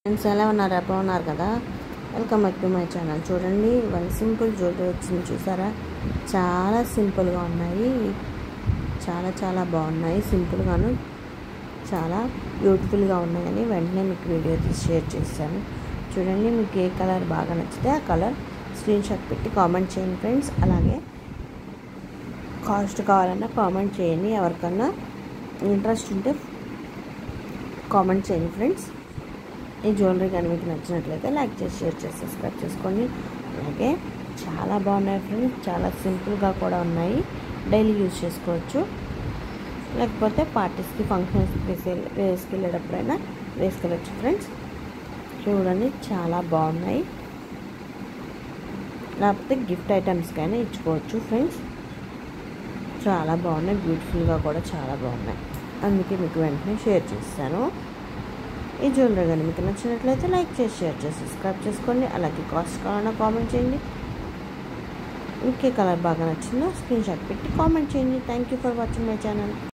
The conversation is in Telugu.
ఫ్రెండ్స్ ఎలా ఉన్నారు బాగున్నారు కదా welcome back to my channel చూడండి వన్ సింపుల్ జ్యువెలరీ వచ్చింది చూసారా చాలా సింపుల్గా ఉన్నాయి చాలా చాలా బాగున్నాయి సింపుల్గాను చాలా బ్యూటిఫుల్గా ఉన్నాయని వెంటనే మీకు వీడియో తీసి షేర్ చేశాను చూడండి మీకు ఏ కలర్ బాగా నచ్చితే ఆ కలర్ స్క్రీన్ షాట్ పెట్టి కామెంట్ చేయండి ఫ్రెండ్స్ అలాగే కాస్ట్ కావాలన్నా కామెంట్ చేయండి ఎవరికన్నా ఇంట్రెస్ట్ ఉంటే కామెంట్ చేయండి ఫ్రెండ్స్ ఈ జ్యువెలరీ కానీ మీకు నచ్చినట్లయితే లైక్ చేసి షేర్ చేసి సబ్స్క్రైబ్ చేసుకోండి అలాగే చాలా బాగున్నాయి ఫ్రెండ్స్ చాలా సింపుల్గా కూడా ఉన్నాయి డైలీ యూజ్ చేసుకోవచ్చు లేకపోతే పార్టీస్కి ఫంక్షన్స్కి వేసే వేసుకెళ్ళేటప్పుడైనా వేసుకెళ్ళచ్చు ఫ్రెండ్స్ చూడండి చాలా బాగున్నాయి లేకపోతే గిఫ్ట్ ఐటమ్స్కి అయినా ఇచ్చుకోవచ్చు ఫ్రెండ్స్ చాలా బాగున్నాయి బ్యూటిఫుల్గా కూడా చాలా బాగున్నాయి అందుకే మీకు వెంటనే షేర్ చేస్తాను ఈ జ్యువెలరీ కానీ మీకు నచ్చినట్లయితే లైక్ చేసి షేర్ చేసి సబ్స్క్రైబ్ చేసుకోండి అలాగే కాస్ట్ కావాలన్నా కామెంట్ చేయండి ఇంకే కలర్ బాగా నచ్చిందో స్క్రీన్ షాట్ పెట్టి కామెంట్ చేయండి thank you for watching my channel